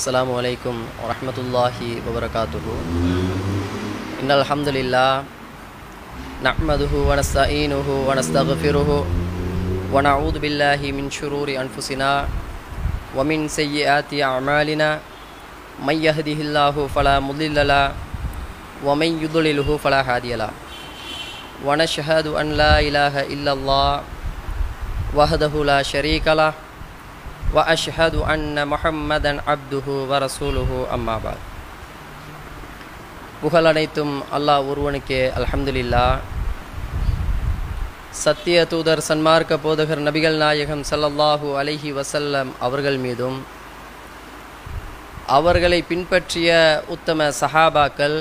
السلام عليكم ورحمة الله وبركاته إن الحمد لله نحمده ونستعينه ونستغفره ونعوذ بالله من شرور أنفسنا ومن سيئات أعمالنا من يهده الله فلا مضل له ومن يضلله فلا هادي له ونشهد أن لا إله إلا الله وحده لا شريك له وأشهد أن محمدا عبده ورسوله أما بعد புகழ் அனைத்தும் அல்லாஹ் ஒருவனுக்கே அல்ஹம்துலில்லா சத்திய தூதர் சன்மார்க்க போதகர் நபிகள் நாயகம் ஸல்லல்லாஹு அலைஹி வஸல்லம் அவர்கள் மீதும் அவர்களை பின்பற்றிய உத்தம சஹாபாக்கள்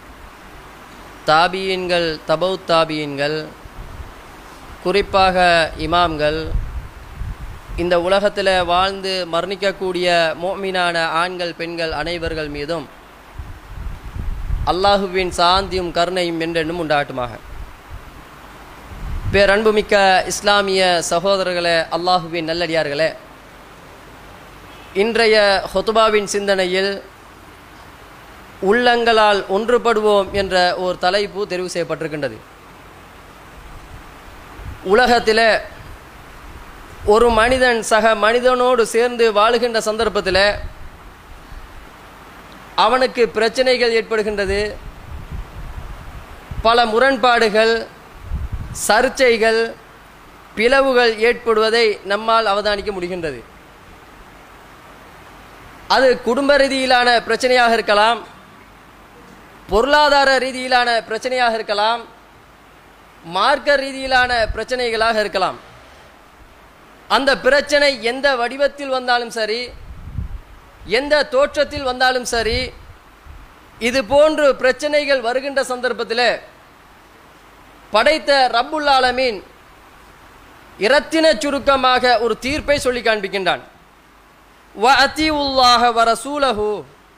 தாபியன்கள் தபௌ தாபியன்கள் குறிப்பாக இமாம்கள் இந்த உலகத்தில் வாழ்ந்து மரணிக்கக்கூடிய மோமினான ஆண்கள் பெண்கள் அனைவர்கள் மீதும் அல்லாஹுவின் சாந்தியும் கருணையும் என்றென்னும் உண்டாட்டுமாக பேரன்புமிக்க இஸ்லாமிய சகோதரர்களே அல்லாஹுவின் நல்லடியார்களே இன்றைய ஹொத்துபாவின் சிந்தனையில் உள்ளங்களால் ஒன்றுபடுவோம் என்ற ஒரு தலைப்பு தெரிவு செய்யப்பட்டிருக்கின்றது உலகத்தில் ஒரு மனிதன் சக மனிதனோடு சேர்ந்து வாழுகின்ற சந்தர்ப்பத்தில் அவனுக்கு பிரச்சனைகள் ஏற்படுகின்றது பல முரண்பாடுகள் சர்ச்சைகள் பிளவுகள் ஏற்படுவதை நம்மால் அவதானிக்க முடிகின்றது அது குடும்ப ரீதியிலான பிரச்சனையாக இருக்கலாம் பொருளாதார ரீதியிலான பிரச்சனையாக இருக்கலாம் மார்க்க ரீதியிலான பிரச்சனைகளாக இருக்கலாம் அந்த பிரச்சனை எந்த வடிவத்தில் வந்தாலும் சரி எந்த தோற்றத்தில் வந்தாலும் சரி இது போன்று பிரச்சனைகள் வருகின்ற சந்தர்ப்பத்தில் படைத்த ரப்புல் ஆலமீன் இரத்தின சுருக்கமாக ஒரு தீர்ப்பை சொல்லி காண்பிக்கின்றான் வ அத்தி உல்லாஹ வ ரசூலஹு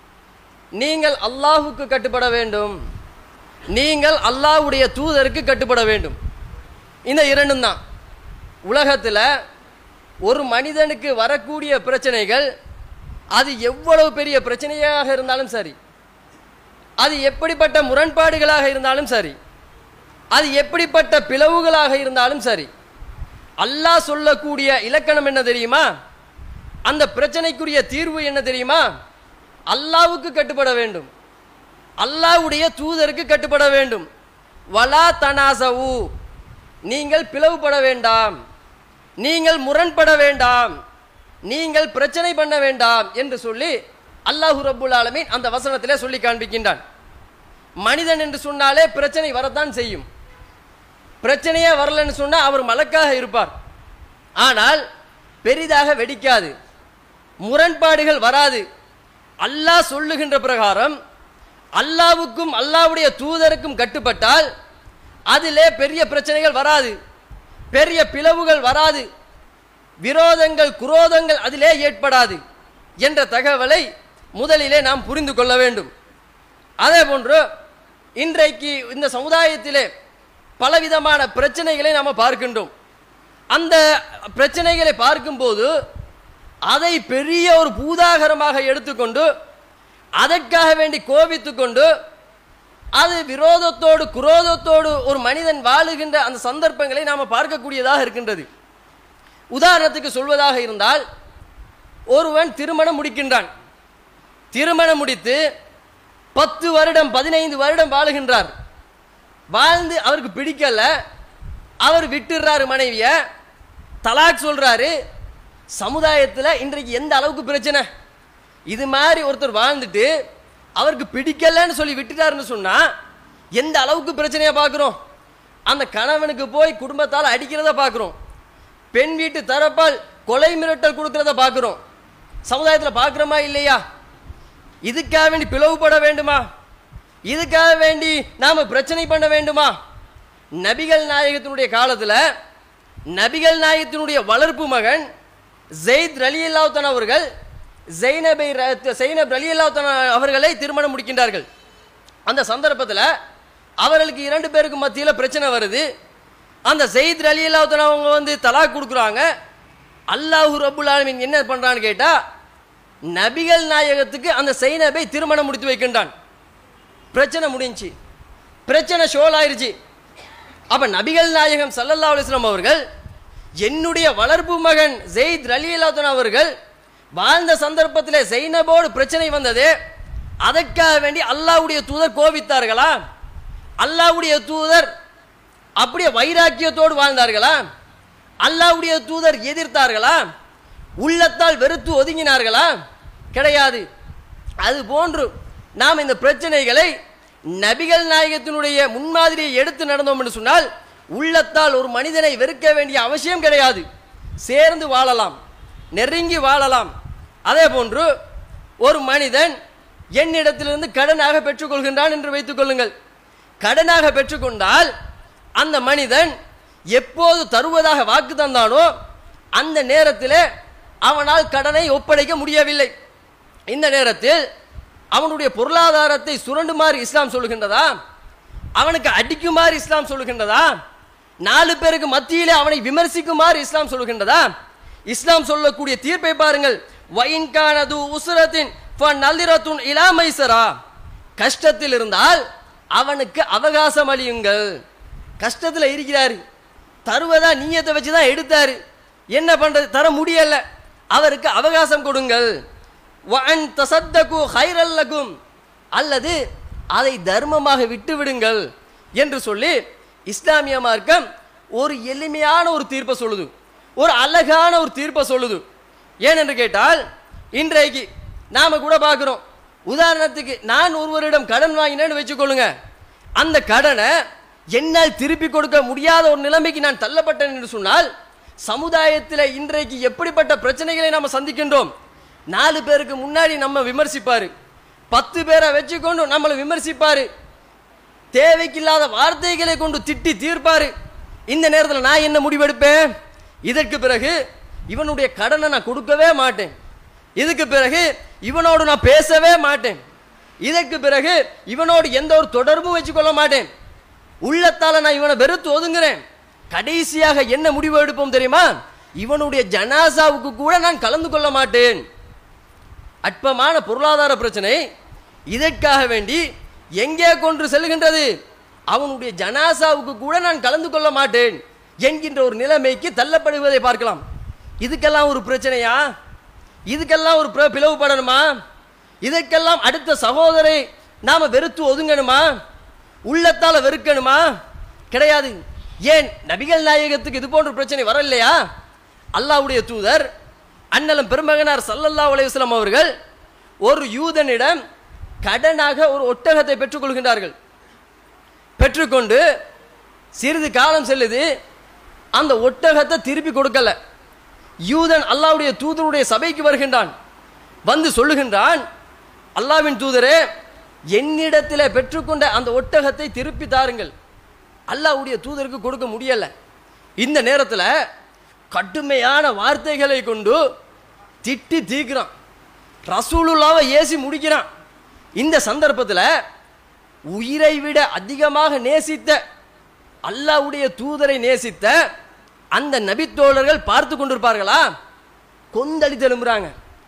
நீங்கள் அல்லாஹுக்கு கட்டுப்பட வேண்டும் நீங்கள் அல்லாஹ்வுடைய தூதருக்கு கட்டுப்பட வேண்டும் இந்த இரண்டும் தான் உலகத்தில் ஒரு மனிதனுக்கு வரக்கூடிய பிரச்சனைகள் அது எவ்வளவு பெரிய பிரச்சனையாக இருந்தாலும் சரி அது எப்படிப்பட்ட முரண்பாடுகளாக இருந்தாலும் சரி அது எப்படிப்பட்ட பிளவுகளாக இருந்தாலும் சரி அல்லாஹ் சொல்லக்கூடிய இலக்கணம் என்ன தெரியுமா அந்த பிரச்சனைக்குரிய தீர்வு என்ன தெரியுமா அல்லாவுக்கு கட்டுப்பட வேண்டும் அல்லாவுடைய தூதருக்கு கட்டுப்பட வேண்டும் வலா தனாசவு நீங்கள் பிளவுபட வேண்டாம் நீங்கள் முரண்பட வேண்டாம் நீங்கள் பிரச்சனை பண்ண வேண்டாம் என்று சொல்லி அல்லாஹு ரப்புல் ஆலமீன் அந்த வசனத்திலே சொல்லி காண்பிக்கின்றான் மனிதன் என்று சொன்னாலே பிரச்சனை வரத்தான் செய்யும் பிரச்சனையே வரலன்னு சொன்னால் அவர் மலக்காக இருப்பார் ஆனால் பெரிதாக வெடிக்காது முரண்பாடுகள் வராது அல்லாஹ் சொல்லுகின்ற பிரகாரம் அல்லாவுக்கும் அல்லாவுடைய தூதருக்கும் கட்டுப்பட்டால் அதிலே பெரிய பிரச்சனைகள் வராது பெரிய பிளவுகள் வராது விரோதங்கள் குரோதங்கள் அதிலே ஏற்படாது என்ற தகவலை முதலிலே நாம் புரிந்து கொள்ள வேண்டும் அதே போன்று இன்றைக்கு இந்த சமுதாயத்திலே பலவிதமான பிரச்சனைகளை நாம் பார்க்கின்றோம் அந்த பிரச்சனைகளை பார்க்கும்போது அதை பெரிய ஒரு பூதாகரமாக எடுத்துக்கொண்டு அதற்காக வேண்டி கோபித்து கொண்டு அது விரோதத்தோடு குரோதத்தோடு ஒரு மனிதன் வாழுகின்ற அந்த சந்தர்ப்பங்களை நாம் பார்க்கக்கூடியதாக இருக்கின்றது உதாரணத்துக்கு சொல்வதாக இருந்தால் ஒருவன் திருமணம் முடிக்கின்றான் திருமணம் முடித்து பத்து வருடம் பதினைந்து வருடம் வாழுகின்றார் வாழ்ந்து அவருக்கு பிடிக்கல அவர் விட்டுடுறாரு மனைவிய தலாக் சொல்றாரு சமுதாயத்தில் இன்றைக்கு எந்த அளவுக்கு பிரச்சனை இது மாதிரி ஒருத்தர் வாழ்ந்துட்டு அவருக்கு பிடிக்கலன்னு சொல்லி விட்டுட்டாருன்னு சொன்னா எந்த அளவுக்கு பிரச்சனையா பார்க்குறோம் அந்த கணவனுக்கு போய் குடும்பத்தால் அடிக்கிறத பார்க்குறோம் பெண் வீட்டு தரப்பால் கொலை மிரட்டல் கொடுக்கறத பார்க்குறோம் சமுதாயத்தில் பார்க்குறோமா இல்லையா இதுக்காக வேண்டி பிளவுபட வேண்டுமா இதுக்காக வேண்டி நாம் பிரச்சனை பண்ண வேண்டுமா நபிகள் நாயகத்தினுடைய காலத்தில் நபிகள் நாயகத்தினுடைய வளர்ப்பு மகன் ஜெயித் ரலி அல்லாத்தன் அவர்கள் ஜெய்னபை ஜெய்னப் ரலி அல்லாத்தன் அவர்களை திருமணம் முடிக்கின்றார்கள் அந்த சந்தர்ப்பத்தில் அவர்களுக்கு இரண்டு பேருக்கு மத்தியில் பிரச்சனை வருது அந்த ஜெயித் அலி அல்லாத்தன் அவங்க வந்து தலாக் கொடுக்குறாங்க அல்லாஹு ரபுல் ஆலமீன் என்ன பண்ணுறான்னு கேட்டால் நபிகள் நாயகத்துக்கு அந்த சைனபை திருமணம் முடித்து வைக்கின்றான் பிரச்சனை முடிஞ்சு பிரச்சனை ஷோல் ஆயிருச்சு அப்ப நபிகள் நாயகம் சல்லல்லா அலிஸ்லாம் அவர்கள் என்னுடைய வளர்ப்பு மகன் ஜெயித் ரலியலாத்தன் அவர்கள் வாழ்ந்த சந்தர்ப்பத்தில் ஜெய்னபோடு பிரச்சனை வந்தது அதற்காக வேண்டி அல்லாஹ்வுடைய தூதர் கோபித்தார்களா அல்லாஹ்வுடைய தூதர் அப்படியே வைராக்கியத்தோடு வாழ்ந்தார்களா அல்லாஹ்வுடைய தூதர் எதிர்த்தார்களா உள்ளத்தால் வெறுத்து ஒதுங்கினார்களா கிடையாது அது போன்று நாம் இந்த பிரச்சனைகளை நபிகள் நாயகத்தினுடைய முன்மாதிரியை எடுத்து நடந்தோம் என்று சொன்னால் உள்ளத்தால் ஒரு மனிதனை வெறுக்க வேண்டிய அவசியம் கிடையாது சேர்ந்து வாழலாம் நெருங்கி வாழலாம் அதே போன்று ஒரு மனிதன் என்னிடத்திலிருந்து கடனாக பெற்றுக்கொள்கின்றான் என்று வைத்துக் கொள்ளுங்கள் கடனாக பெற்றுக்கொண்டால் அந்த மனிதன் எப்போது தருவதாக வாக்கு தந்தானோ அந்த நேரத்தில் அவனால் கடனை ஒப்படைக்க முடியவில்லை இந்த நேரத்தில் அவனுடைய பொருளாதாரத்தை சுரண்டுமாறு இஸ்லாம் சொல்லுகின்றதா அவனுக்கு அடிக்குமாறு இஸ்லாம் சொல்லுகின்றதா நாலு பேருக்கு மத்தியிலே அவனை விமர்சிக்குமாறு இஸ்லாம் சொல்லுகின்றதா இஸ்லாம் சொல்லக்கூடிய தீர்ப்பை பாருங்கள் வயின்கானது உசுரத்தின் நல்லிரத்துன் இலாமைசரா கஷ்டத்தில் இருந்தால் அவனுக்கு அவகாசம் அளியுங்கள் கஷ்டத்தில் இருக்கிறாரு தருவதா நீயத்தை வச்சு தான் எடுத்தாரு என்ன பண்றது தர முடியல அவருக்கு அவகாசம் கொடுங்கள் வஅன் தசத்தகு ஹைரல்லகும் அல்லது அதை தர்மமாக விட்டு விடுங்கள் என்று சொல்லி இஸ்லாமிய மார்க்கம் ஒரு எளிமையான ஒரு தீர்ப்பை சொல்லுது ஒரு அழகான ஒரு தீர்ப்பை சொல்லுது ஏனென்று கேட்டால் இன்றைக்கு நாம கூட பார்க்கிறோம் உதாரணத்துக்கு நான் ஒருவரிடம் கடன் வாங்கினேன்னு வச்சுக்கொள்ளுங்க அந்த கடனை என்னால் திருப்பி கொடுக்க முடியாத ஒரு நிலைமைக்கு நான் தள்ளப்பட்டேன் என்று சொன்னால் சமுதாயத்தில் இன்றைக்கு எப்படிப்பட்ட பிரச்சனைகளை நாம் சந்திக்கின்றோம் நாலு பேருக்கு முன்னாடி நம்ம விமர்சிப்பாரு பத்து பேரை வச்சுக்கொண்டு நம்மளை விமர்சிப்பாரு தேவைக்கில்லாத வார்த்தைகளை கொண்டு திட்டி தீர்ப்பாரு இந்த நேரத்தில் நான் என்ன முடிவெடுப்பேன் இதற்கு பிறகு இவனுடைய கடனை நான் கொடுக்கவே மாட்டேன் இதுக்கு பிறகு இவனோடு நான் பேசவே மாட்டேன் இதற்கு பிறகு இவனோடு எந்த ஒரு தொடர்பும் வச்சுக்கொள்ள மாட்டேன் உள்ளத்தால நான் இவனை வெறுத்து ஒதுங்குறேன் கடைசியாக என்ன முடிவு எடுப்போம் தெரியுமா இவனுடைய ஜனாசாவுக்கு கூட நான் கலந்து கொள்ள மாட்டேன் அற்பமான பொருளாதார பிரச்சனை இதற்காக வேண்டி எங்கே கொண்டு செல்கின்றது அவனுடைய ஜனாசாவுக்கு கூட நான் கலந்து கொள்ள மாட்டேன் என்கின்ற ஒரு நிலைமைக்கு தள்ளப்படுவதை பார்க்கலாம் இதுக்கெல்லாம் ஒரு பிரச்சனையா இதுக்கெல்லாம் ஒரு பிர- பிளவுபடணுமா இதற்கெல்லாம் அடுத்த சகோதரை நாம வெறுத்து ஒதுங்கணுமா உள்ளத்தால வெறுக்கணுமா கிடையாது ஏன் நபிகள் நாயகத்துக்கு இது போன்ற பிரச்சனை வரலையா அல்லாஹ்வுடைய தூதர் அண்ணலம் பெருமகனார் ஸல்லல்லாஹு அலைஹி வஸல்லம் அவர்கள் ஒரு யூதனிடம் கடனாக ஒரு ஒட்டகத்தை பெற்றுக்கொள்கின்றார்கள் பெற்றுக்கொண்டு சிறிது காலம் செல்லுது அந்த ஒட்டகத்தை திருப்பி கொடுக்கல யூதன் அல்லாஹ்வுடைய தூதருடைய சபைக்கு வருகின்றான் வந்து சொல்லுகின்றான் அல்லாஹ்வின் தூதரே என்னிடத்தில் பெற்றுக்கொண்ட அந்த ஒட்டகத்தை திருப்பி தாருங்கள் அல்லாஹ்வுடைய தூதருக்கு கொடுக்க முடியல இந்த நேரத்தில் கடுமையான வார்த்தைகளை கொண்டு திட்டி தீக்குறான் ரசூலுல்லாவை ஏசி முடிக்கிறான் இந்த சந்தர்ப்பத்தில் உயிரை விட அதிகமாக நேசித்த அல்லாஹ்வுடைய தூதரை நேசித்த அந்த நபித்தோழர்கள் பார்த்து கொண்டிருப்பார்களா கொந்தளித்து எழும்புறாங்க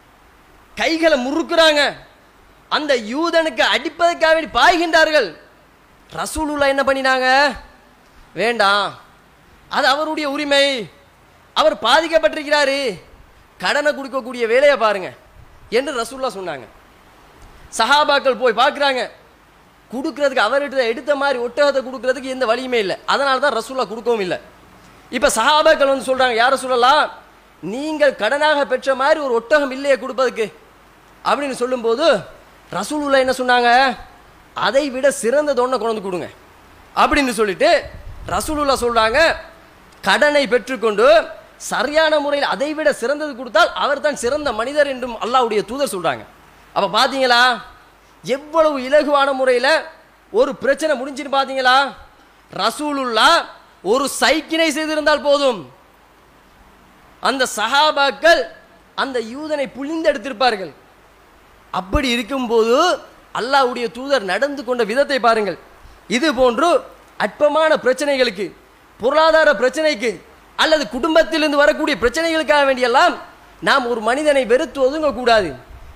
கைகளை முறுக்குறாங்க அந்த யூதனுக்கு அடிப்பதற்காக வேண்டி பாய்கின்றார்கள் ரசூலுல்லா என்ன பண்ணினாங்க வேண்டாம் அது அவருடைய உரிமை அவர் பாதிக்கப்பட்டிருக்கிறாரு கடனை கொடுக்கக்கூடிய வேலையை பாருங்க என்று ரசூல்லா சொன்னாங்க சஹாபாக்கள் போய் பார்க்குறாங்க கொடுக்கறதுக்கு அவர்கிட்ட எடுத்த மாதிரி ஒட்டகத்தை கொடுக்கறதுக்கு எந்த வழியுமே இல்லை அதனால தான் ரசூல்லா கொடுக்கவும் இல்லை இப்போ சஹாபாக்கள் வந்து சொல்கிறாங்க யாரை சொல்லலாம் நீங்கள் கடனாக பெற்ற மாதிரி ஒரு ஒட்டகம் இல்லையே கொடுப்பதுக்கு அப்படின்னு சொல்லும்போது ரசூலுல்லா என்ன சொன்னாங்க அதை விட சிறந்தது ஒன்றை கொண்டு வந்து கொடுங்க அப்படின்னு சொல்லிட்டு ரசூலுல்லா சொல்றாங்க கடனை பெற்றுக்கொண்டு சரியான முறையில் அதை விட சிறந்தது கொடுத்தால் அவர் தான் சிறந்த மனிதர் என்றும் அல்லாஹ்வுடைய தூதர் சொல்றாங்க அப்ப பாத்தீங்களா எவ்வளவு இலகுவான முறையில் ஒரு பிரச்சனை முடிஞ்சுன்னு பாத்தீங்களா ரசூலுல்லா ஒரு சைக்கினை செய்திருந்தால் போதும் அந்த சஹாபாக்கள் அந்த யூதனை புளிந்தெடுத்திருப்பார்கள் அப்படி இருக்கும்போது அல்லாஹ்வுடைய தூதர் நடந்து கொண்ட விதத்தை பாருங்கள் இது போன்று அற்பமான பிரச்சனைகளுக்கு பொருளாதார பிரச்சனைக்கு அல்லது குடும்பத்திலிருந்து வரக்கூடிய பிரச்சனைகளுக்காக வேண்டியெல்லாம் நாம் ஒரு மனிதனை வெறுத்து ஒதுங்கக்கூடாது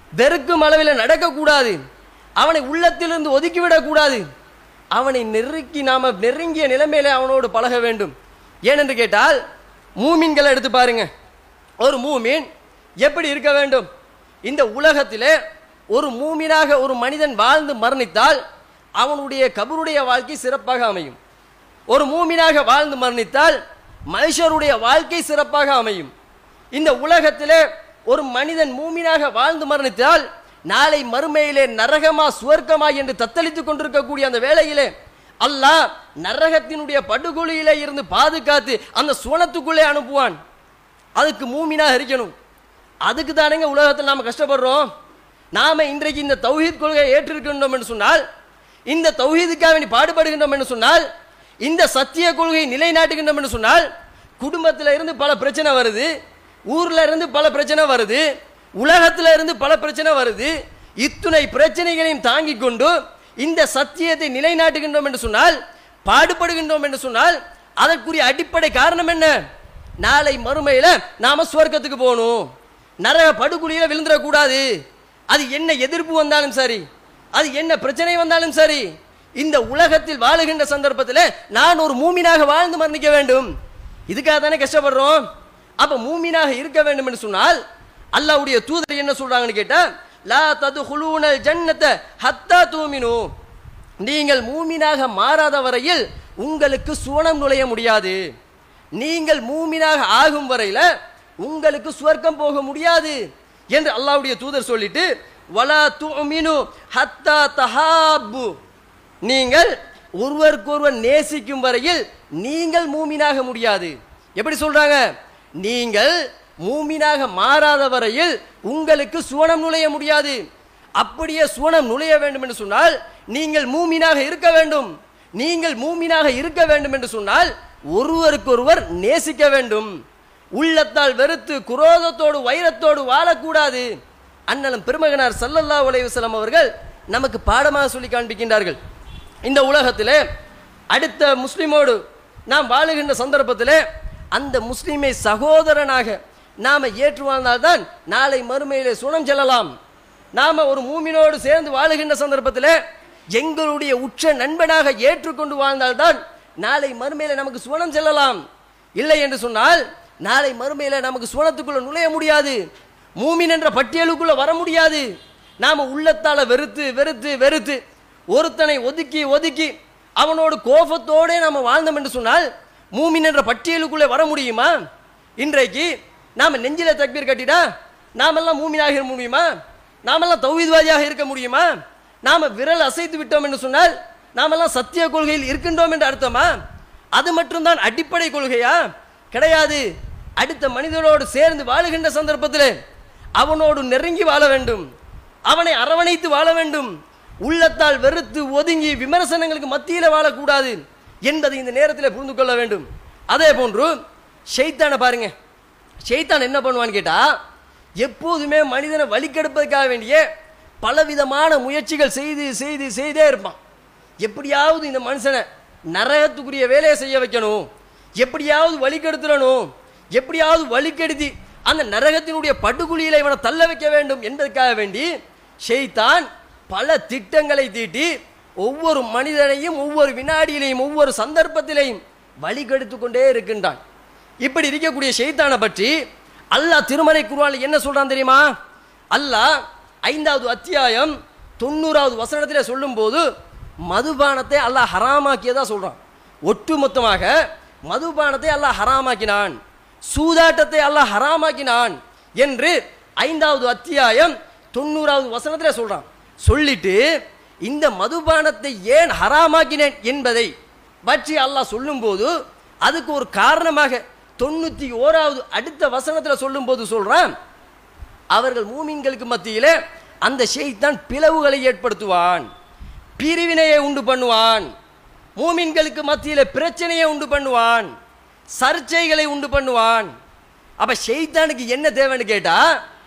வெறுக்கும் அளவில் நடக்கக்கூடாது அவனை உள்ளத்திலிருந்து ஒதுக்கிவிடக்கூடாது அவனை நெருக்கி நாம நெருங்கிய நிலைமையில அவனோடு பழக வேண்டும் ஏனென்று கேட்டால் மூமின்களை எடுத்து பாருங்க ஒரு மூமின் எப்படி இருக்க வேண்டும் இந்த உலகத்திலே ஒரு மூமினாக ஒரு மனிதன் வாழ்ந்து மரணித்தால் அவனுடைய கபருடைய வாழ்க்கை சிறப்பாக அமையும் ஒரு மூமினாக வாழ்ந்து மரணித்தால் மனுஷருடைய வாழ்க்கை சிறப்பாக அமையும் இந்த உலகத்திலே ஒரு மனிதன் மூமினாக வாழ்ந்து மரணித்தால் நாளை மறுமையிலே நரகமா சுவர்க்கமா என்று தத்தளித்துக் கொண்டிருக்கக்கூடிய அந்த வேளையிலே அல்லாஹ் நரகத்தினுடைய படுகொலியிலே இருந்து பாதுகாத்து அந்த சுவனத்துக்குள்ளே அனுப்புவான் அதுக்கு மூமினாக இருக்கணும் அதுக்கு தானேங்க உலகத்தில் நாம் கஷ்டப்படுறோம் நாம இன்றைக்கு இந்த தௌஹீத் கொள்கையை ஏற்றிருக்கின்றோம் என்று சொன்னால் இந்த தௌஹீதுக்காக வேண்டி பாடுபடுகின்றோம் என்று சொன்னால் இந்த சத்திய கொள்கையை நிலைநாட்டுகின்றோம் என்று சொன்னால் குடும்பத்தில் இருந்து பல பிரச்சனை வருது ஊர்ல இருந்து பல பிரச்சனை வருது உலகத்துல இருந்து பல பிரச்சனை வருது இத்துணை பிரச்சனைகளையும் தாங்கிக் கொண்டு இந்த சத்தியத்தை நிலைநாட்டுகின்றோம் என்று சொன்னால் பாடுபடுகின்றோம் என்று சொன்னால் அதற்குரிய அடிப்படை காரணம் என்ன நாளை மறுமையில நாம சுவர்க்கத்துக்கு போகணும் நரக படுகொலியில விழுந்துடக்கூடாது அது என்ன எதிர்ப்பு வந்தாலும் சரி அது என்ன பிரச்சனை வந்தாலும் சரி இந்த உலகத்தில் வாழுகின்ற சந்தர்ப்பத்தில் நான் ஒரு மூமினாக வாழ்ந்து மரணிக்க வேண்டும் இதுக்காக தானே கஷ்டப்படுறோம் அப்ப மூமினாக இருக்க வேண்டும் என்று சொன்னால் அல்லாஹ்வுடைய தூதர் என்ன சொல்றாங்கன்னு கேட்டா லா ததுஹுலூனல் ஜன்னத ஹத்தா தூமினு நீங்கள் மூமினாக மாறாத வரையில் உங்களுக்கு சுவனம் நுழைய முடியாது நீங்கள் மூமினாக ஆகும் வரையில உங்களுக்கு சுவர்க்கம் போக முடியாது என்று அல்லாஹ்வுடைய தூதர் சொல்லிட்டு வலா துமினு ஹத்தா தஹாபு நீங்கள் ஒருவருக்கொருவர் நேசிக்கும் வரையில் நீங்கள் மூமினாக முடியாது எப்படி சொல்றாங்க நீங்கள் மூமினாக மாறாத வரையில் உங்களுக்கு சுவனம் நுழைய முடியாது அப்படியே சுவனம் நுழைய வேண்டும் என்று சொன்னால் நீங்கள் மூமினாக இருக்க வேண்டும் நீங்கள் மூமினாக இருக்க வேண்டும் என்று சொன்னால் ஒருவருக்கொருவர் நேசிக்க வேண்டும் உள்ளத்தால் வெறுத்து குரோதத்தோடு வைரத்தோடு வாழக்கூடாது அண்ணலும் பெருமகனார் சல்லல்லா அலைவசலம் அவர்கள் நமக்கு பாடமாக சொல்லி காண்பிக்கின்றார்கள் இந்த உலகத்திலே அடுத்த முஸ்லிமோடு நாம் வாழுகின்ற சந்தர்ப்பத்திலே அந்த முஸ்லிமை சகோதரனாக நாம ஏற்று வாழ்ந்தால்தான் நாளை மறுமையிலே சுனம் செல்லலாம் நாம ஒரு மூமினோடு சேர்ந்து வாழுகின்ற சந்தர்ப்பத்தில் எங்களுடைய உற்ற நண்பனாக ஏற்றுக்கொண்டு வாழ்ந்தால்தான் நாளை மறுமையில நமக்கு சுவனம் செல்லலாம் இல்லை என்று சொன்னால் நாளை மறுமையில நமக்கு சுவனத்துக்குள்ள நுழைய முடியாது மூமின் என்ற பட்டியலுக்குள்ள வர முடியாது நாம உள்ளத்தால வெறுத்து வெறுத்து வெறுத்து ஒருத்தனை ஒதுக்கி ஒதுக்கி அவனோடு கோபத்தோடே நாம வாழ்ந்தோம் என்று சொன்னால் மூமின் என்ற பட்டியலுக்குள்ளே வர முடியுமா இன்றைக்கு நாம நெஞ்சில தக்பீர் கட்டிட்டா நாமெல்லாம் மூமினாக இருக்க முடியுமா நாமெல்லாம் தௌஹீத்வாதியாக இருக்க முடியுமா நாம விரல் அசைத்து விட்டோம் என்று சொன்னால் நாமெல்லாம் சத்திய கொள்கையில் இருக்கின்றோம் என்று அர்த்தமா அது மட்டும்தான் அடிப்படை கொள்கையா கிடையாது அடுத்த மனிதனோடு சேர்ந்து வாழுகின்ற சந்தர்ப்பத்தில் அவனோடு நெருங்கி வாழ வேண்டும் அவனை அரவணைத்து வாழ வேண்டும் உள்ளத்தால் வெறுத்து ஒதுங்கி விமர்சனங்களுக்கு மத்தியில் வாழக்கூடாது என்பதை இந்த நேரத்தில் புரிந்து கொள்ள வேண்டும் அதே போன்று ஷைத்தானை பாருங்க ஷைத்தான் என்ன பண்ணுவான்னு கேட்டா எப்போதுமே மனிதனை வழிக்கெடுப்பதற்காக வேண்டிய பலவிதமான முயற்சிகள் செய்து செய்து செய்தே இருப்பான் எப்படியாவது இந்த மனுஷனை நரகத்துக்குரிய வேலையை செய்ய வைக்கணும் எப்படியாவது வழிகெடுத்துடணும் எப்படியாவது வழிகெடுத்தி அந்த நரகத்தினுடைய படுகுழியில இவனை தள்ள வைக்க வேண்டும் என்பதற்காக வேண்டி ஷெய்தான் பல திட்டங்களை தீட்டி ஒவ்வொரு மனிதனையும் ஒவ்வொரு வினாடியிலையும் ஒவ்வொரு சந்தர்ப்பத்திலையும் வழிகெடுத்து கொண்டே இருக்கின்றான் இப்படி இருக்கக்கூடிய ஷெய்தானை பற்றி அல்லாஹ் திருமறை குர்ஆன்ல என்ன சொல்றான் தெரியுமா அல்லாஹ் ஐந்தாவது அத்தியாயம் தொண்ணூறாவது வசனத்திலே சொல்லும்போது மதுபானத்தை அல்லாஹ் ஹராமாக்கியதா சொல்றான் ஒட்டுமொத்தமாக மதுபானத்தை அல்லாஹ் ஹராமாக்கினான் சூதாட்டத்தை அல்லாஹ் ஹராமாக்கினான் என்று ஐந்தாவது அத்தியாயம் தொண்ணூறாவது வசனத்திலே சொல்றான் சொல்லிட்டு இந்த மதுபானத்தை ஏன் ஹராமாக்கினேன் என்பதை பற்றி அல்லாஹ் சொல்லும்போது அதுக்கு ஒரு காரணமாக தொண்ணூத்தி ஓராவது அடுத்த வசனத்தில் சொல்லும்போது சொல்றான் அவர்கள் மூமின்களுக்கு மத்தியிலே அந்த ஷெய்தான் பிளவுகளை ஏற்படுத்துவான் பிரிவினையை உண்டு பண்ணுவான் மூமின்களுக்கு மத்தியில பிரச்சனையை உண்டு பண்ணுவான் சர்ச்சைகளை உண்டு பண்ணுவான் அப்ப ஷெய்தானுக்கு என்ன தேவைன்னு கேட்டா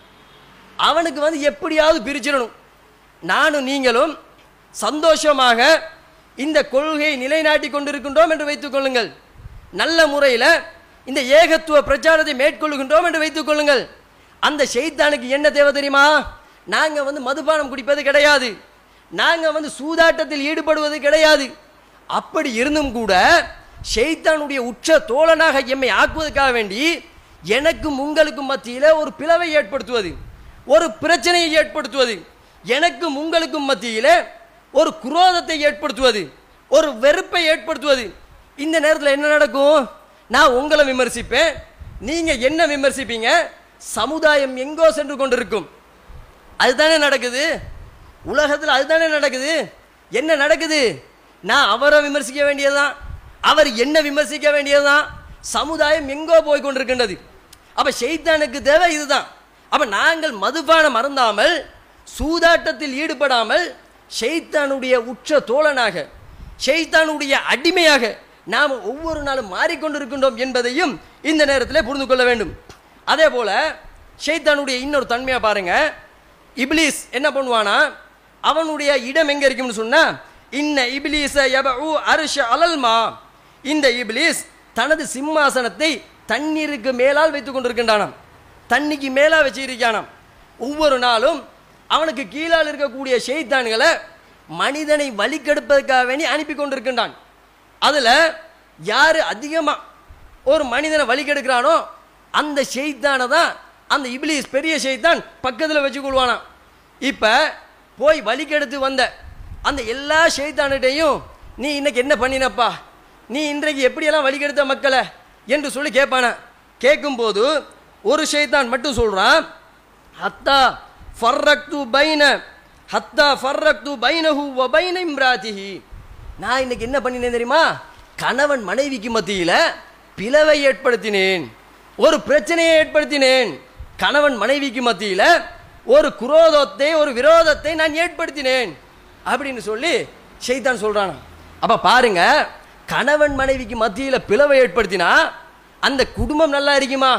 அவனுக்கு வந்து எப்படியாவது பிரிச்சிடணும் நானும் நீங்களும் சந்தோஷமாக இந்த கொள்கையை நிலைநாட்டி கொண்டிருக்கின்றோம் என்று வைத்துக் கொள்ளுங்கள் நல்ல முறையில் இந்த ஏகத்துவ பிரச்சாரத்தை மேற்கொள்ளுகின்றோம் என்று வைத்துக் கொள்ளுங்கள் அந்த ஷெய்தானுக்கு என்ன தேவை தெரியுமா நாங்கள் வந்து மதுபானம் குடிப்பது கிடையாது நாங்கள் வந்து சூதாட்டத்தில் ஈடுபடுவது கிடையாது அப்படி இருந்தும் கூட ஷெய்தானுடைய உச்ச தோழனாக எம்மை ஆக்குவதற்காக வேண்டி எனக்கும் உங்களுக்கும் மத்தியில் ஒரு பிளவை ஏற்படுத்துவது ஒரு பிரச்சனையை ஏற்படுத்துவது எனக்கும் உங்களுக்கும் மத்தியில் ஒரு குரோதத்தை ஏற்படுத்துவது ஒரு வெறுப்பை ஏற்படுத்துவது இந்த நேரத்தில் என்ன நடக்கும் நான் உங்களை விமர்சிப்பேன் நீங்க என்ன விமர்சிப்பீங்க சமுதாயம் எங்கோ சென்று கொண்டிருக்கும் அதுதானே நடக்குது உலகத்தில் அதுதானே நடக்குது என்ன நடக்குது நான் அவரை விமர்சிக்க வேண்டியதுதான் அவர் என்ன விமர்சிக்க வேண்டியதுதான் சமுதாயம் எங்கோ போய் கொண்டிருக்கின்றது அப்ப ஷெய்தானுக்கு தேவை இதுதான் அப்ப நாங்கள் மதுபானம் அருந்தாமல் சூதாட்டத்தில் ஈடுபடாமல் ஷெய்தானுடைய உச்ச தோழனாக ஷெய்தானுடைய அடிமையாக நாம் ஒவ்வொரு நாளும் மாறிக்கொண்டிருக்கின்றோம் என்பதையும் இந்த நேரத்தில் புரிந்து கொள்ள வேண்டும் அதே போல ஷெய்தானுடைய இன்னொரு தன்மையா பாருங்க இப்லீஸ் என்ன பண்ணுவானா அவனுடைய இடம் எங்க இருக்கும்னு சொன்னா இன்ன இப்லீஸ யபஉ அர்ஷ அலல்மா இந்த இப்லீஸ் தனது சிம்மாசனத்தை தண்ணீருக்கு மேலால் வைத்துக் கொண்டிருக்கின்றானாம் தண்ணிக்கு மேலா வச்சிருக்கானாம் ஒவ்வொரு நாளும் அவனுக்கு கீழால் இருக்கக்கூடிய ஷெய்தான்களை மனிதனை வழிகெடுப்பதற்காக வேண்டி அனுப்பி கொண்டிருக்கின்றான் அதுல யாரு அதிகமா ஒரு மனிதனை வழிகெடுக்கிறானோ அந்த ஷெய்தானை தான் அந்த இப்லீஸ் பெரிய ஷெய்தான் பக்கத்தில் வச்சு கொள்வானாம் இப்போ போய் வழிகெடுத்து வந்த அந்த எல்லா ஷெய்தானிட்டையும் நீ இன்னைக்கு என்ன பண்ணினப்பா நீ இன்றைக்கு எப்படியெல்லாம் வழிகெடுத்த மக்களை என்று சொல்லி கேட்பானா கேட்கும்போது ஒரு ஷெய்தான் மட்டும் சொல்றான் ஹத்தா ஃபர்ரக்து பைன ஹத்தா ஃபர்ரக்து பைனஹு வ பைன இம்ராதிஹி நான் இன்னைக்கு என்ன பண்ணினேன் தெரியுமா கணவன் மனைவிக்கு மத்தியில பிளவை ஏற்படுத்தினேன் ஒரு பிரச்சனையை ஏற்படுத்தினேன் கணவன் மனைவிக்கு மத்தியில ஒரு குரோதத்தை ஒரு விரோதத்தை நான் ஏற்படுத்தினேன் அப்படின்னு சொல்லி ஷைத்தான் சொல்றானா அப்ப பாருங்க கணவன் மனைவிக்கு மத்தியில பிளவை ஏற்படுத்தினா அந்த குடும்பம் நல்லா இருக்குமா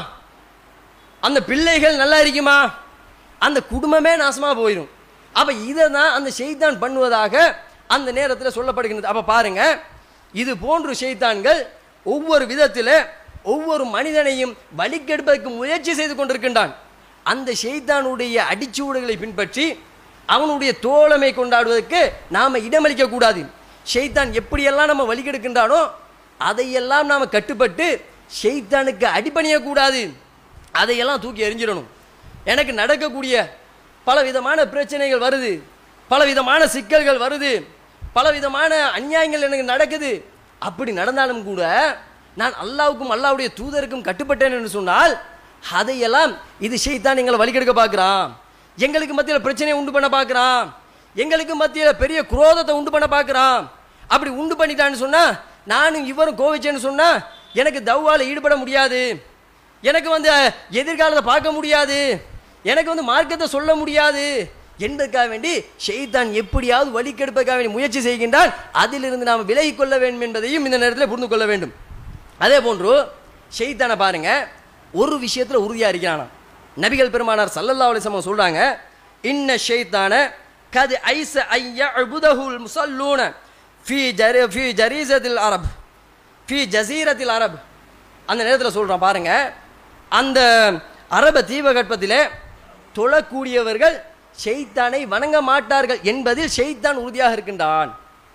அந்த பிள்ளைகள் நல்லா இருக்குமா அந்த குடும்பமே நாசமா போயிடும் அப்ப இதை தான் அந்த ஷெய்தான் பண்ணுவதாக அந்த நேரத்தில் சொல்லப்படுகின்றது அப்ப பாருங்க இது போன்று ஷெய்தான்கள் ஒவ்வொரு விதத்தில் ஒவ்வொரு மனிதனையும் வழிகெடுப்பதற்கு முயற்சி செய்து கொண்டிருக்கின்றான் அந்த ஷெய்தானுடைய அடிச்சுவடுகளை பின்பற்றி அவனுடைய தோழமை கொண்டாடுவதற்கு நாம இடமளிக்க கூடாது ஷெய்தான் எப்படியெல்லாம் நம்ம வழிகெடுக்கின்றானோ அதையெல்லாம் நாம கட்டுப்பட்டு ஷெய்தானுக்கு அடிபணியக்கூடாது அதையெல்லாம் தூக்கி எறிஞ்சிடணும் எனக்கு நடக்கக்கூடிய பல விதமான பிரச்சனைகள் வருது பல விதமான சிக்கல்கள் வருது பல விதமான அநியாயங்கள் எனக்கு நடக்குது அப்படி நடந்தாலும் கூட நான் அல்லாவுக்கும் அல்லாவுடைய தூதருக்கும் கட்டுப்பட்டேன் என்று சொன்னால் அதையெல்லாம் இது ஷெய்தான் எங்களை வழிகெடுக்க பார்க்குறான் எங்களுக்கு மத்தியில் பிரச்சனையை உண்டு பண்ண பார்க்குறான் எங்களுக்கு மத்தியில் பெரிய குரோதத்தை உண்டு பண்ண பார்க்குறான் அப்படி உண்டு பண்ணிட்டான்னு சொன்னா நானும் இவரும் கோவிச்சேன்னு சொன்னா எனக்கு தவ்வால ஈடுபட முடியாது எனக்கு வந்து எதிர்காலத்தை பார்க்க முடியாது எனக்கு வந்து மார்க்கத்தை சொல்ல முடியாது என்பதற்காக வேண்டி ஷெய்தான் எப்படியாவது வழிக்கெடுப்பதற்காக வேண்டி முயற்சி செய்கின்றான் அதிலிருந்து நாம் விலகிக் கொள்ள வேண்டும் என்பதையும் இந்த நேரத்தில் புரிந்து கொள்ள வேண்டும் அதே போன்று ஷெய்தானை பாருங்க ஒரு விஷயத்துல உறுதியா இருக்கிறானா நபிகள் பெருமானார் சல்லல்லா அலிசம் சொல்றாங்க இன்ன ஷெய்தான கது ஐச ஐய அபுதஹுல் முசல்லூன ஃபி ஜரி ஃபி ஜரீசத்தில் அரப் ஃபி ஜசீரத்தில் அரப் அந்த நேரத்தில் சொல்றான் பாருங்க அந்த அரப தீபகற்பத்திலே தொழக்கூடியவர்கள் ஷெய்தானை வணங்க மாட்டார்கள் என்பதில் ஷெய்தான் உறுதியாக இருக்கின்றான்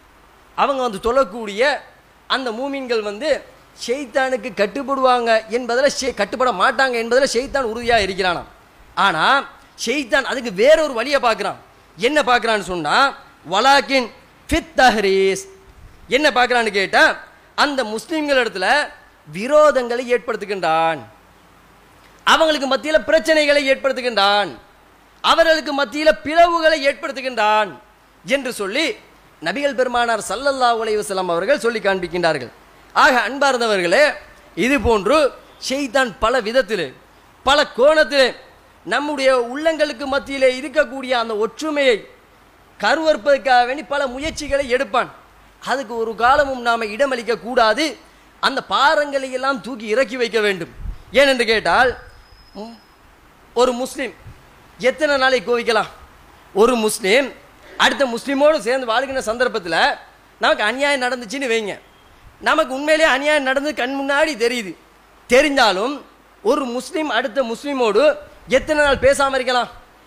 அவங்க வந்து தொழக்கூடிய அந்த மூமின்கள் வந்து ஷெய்தானுக்கு கட்டுப்படுவாங்க என்பதில் ஷே கட்டுப்பட மாட்டாங்க என்பதில் ஷெய்தான் உறுதியாக இருக்கிறானாம் ஆனால் ஷெய்தான் அதுக்கு வேற ஒரு வழியை பார்க்குறான் என்ன பார்க்குறான்னு சொன்னால் வலாக்கின் ஃபித் தஹ்ரீஸ் என்ன பார்க்குறான்னு கேட்டால் அந்த முஸ்லீம்கள் இடத்துல விரோதங்களை ஏற்படுத்துகின்றான் அவங்களுக்கு மத்தியில் பிரச்சனைகளை ஏற்படுத்துகின்றான் அவர்களுக்கு மத்தியில் பிளவுகளை ஏற்படுத்துகின்றான் என்று சொல்லி நபிகள் பெருமானார் சல்லல்லாஹு அலைஹி வஸல்லம் அவர்கள் சொல்லி காண்பிக்கின்றார்கள் ஆக அன்பார்ந்தவர்களே இது போன்று ஷெய்தான் பல விதத்திலே பல கோணத்திலே நம்முடைய உள்ளங்களுக்கு மத்தியிலே இருக்கக்கூடிய அந்த ஒற்றுமையை கருவறுப்பதற்காக வேண்டி பல முயற்சிகளை எடுப்பான் அதுக்கு ஒரு காலமும் நாம் இடமளிக்க கூடாது அந்த பாரங்களை எல்லாம் தூக்கி இறக்கி வைக்க வேண்டும் ஏனென்று கேட்டால் ம், ஒரு முஸ்லீம் எத்தனை நாளைக்கு கோவிக்கலாம் ஒரு முஸ்லீம் அடுத்த முஸ்லீமோடு சேர்ந்து வாழ்கிற சந்தர்ப்பத்தில் நமக்கு அநியாயம் நடந்துச்சுன்னு வைங்க நமக்கு உண்மையிலேயே அநியாயம் நடந்து கண் முன்னாடி தெரியுது தெரிந்தாலும் ஒரு முஸ்லீம் அடுத்த முஸ்லீமோடு எத்தனை நாள் பேசாமல் இருக்கலாம்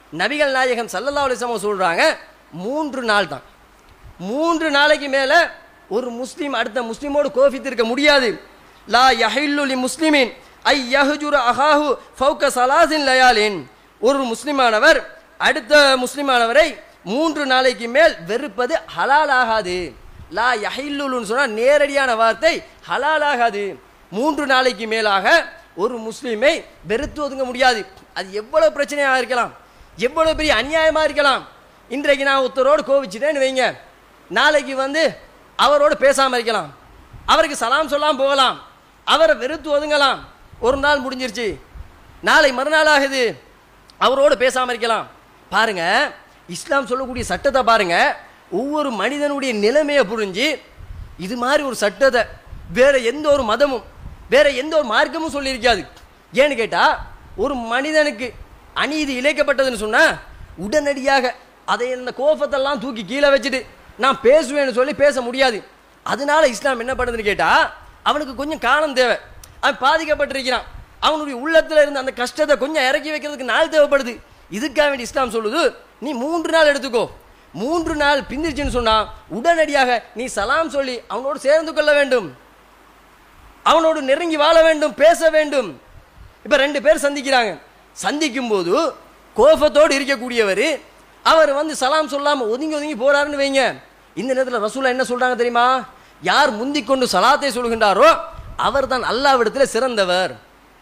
நபிகள் நாயகம் சல்லல்லா அலிஸ்லாம் சொல்றாங்க மூன்று நாள் தான் மூன்று நாளைக்கு மேல ஒரு முஸ்லீம் அடுத்த முஸ்லீமோடு கோபித்திருக்க முடியாது லா யஹில்லுலி முஸ்லிமின் ஐ யஹ்ஜுர அஹாஹு ஃபௌக சலாசின் லயாலின் ஒரு முஸ்லிமானவர் அடுத்த முஸ்லிமானவரை மூன்று நாளைக்கு மேல் வெறுப்பது ஹலால் ஆகாது லா யஹில்லுன்னு சொன்னா நேரடியான வார்த்தை ஹலால் ஆகாது மூன்று நாளைக்கு மேலாக ஒரு முஸ்லீமை வெறுத்து ஒதுங்க முடியாது அது எவ்வளவு பிரச்சனையாக இருக்கலாம் எவ்வளவு பெரிய அநியாயமா இருக்கலாம் இன்றைக்கு நான் ஒருத்தரோடு கோவிச்சிட்டேன்னு வைங்க நாளைக்கு வந்து அவரோடு பேசாமல் இருக்கலாம் அவருக்கு சலாம் சொல்லாம போகலாம் அவரை வெறுத்து ஒதுங்கலாம் ஒரு நாள் முடிஞ்சிருச்சு நாளை மறுநாள் ஆகுது அவரோடு பேசாமல் இருக்கலாம் பாருங்க இஸ்லாம் சொல்லக்கூடிய சட்டத்தை பாருங்க ஒவ்வொரு மனிதனுடைய நிலைமையை புரிஞ்சு இது மாதிரி ஒரு சட்டத்தை வேற எந்த ஒரு மதமும் வேற எந்த ஒரு மார்க்கமும் சொல்லியிருக்காது ஏன்னு கேட்டா ஒரு மனிதனுக்கு அநீதி இழைக்கப்பட்டதுன்னு சொன்னா உடனடியாக அதை இந்த கோபத்தெல்லாம் தூக்கி கீழே வச்சுட்டு நான் பேசுவேன்னு சொல்லி பேச முடியாது அதனால இஸ்லாம் என்ன பண்ணுதுன்னு கேட்டா அவனுக்கு கொஞ்சம் காலம் தேவை அவன் பாதிக்கப்பட்டிருக்கிறான் அவனுடைய உள்ளத்துல இருந்த அந்த கஷ்டத்தை கொஞ்சம் இறக்கி வைக்கிறதுக்கு நாள் தேவைப்படுது இதுக்காக வேண்டி இஸ்லாம் சொல்லுது நீ மூன்று நாள் எடுத்துக்கோ மூன்று நாள் பிந்திருச்சுன்னு சொன்னா உடனடியாக நீ சலாம் சொல்லி அவனோடு சேர்ந்து கொள்ள வேண்டும் அவனோடு நெருங்கி வாழ வேண்டும் பேச வேண்டும் இப்ப ரெண்டு பேர் சந்திக்கிறாங்க சந்திக்கும் போது கோபத்தோடு இருக்கக்கூடியவர் அவர் வந்து சலாம் சொல்லாம ஒதுங்கி ஒதுங்கி போறாருன்னு வைங்க இந்த நேரத்தில் ரசூலா என்ன சொல்றாங்க தெரியுமா யார் முந்திக் கொண்டு சலாத்தை சொல்கின்றாரோ அவர் தான் அல்லாவிடத்தில் சிறந்தவர்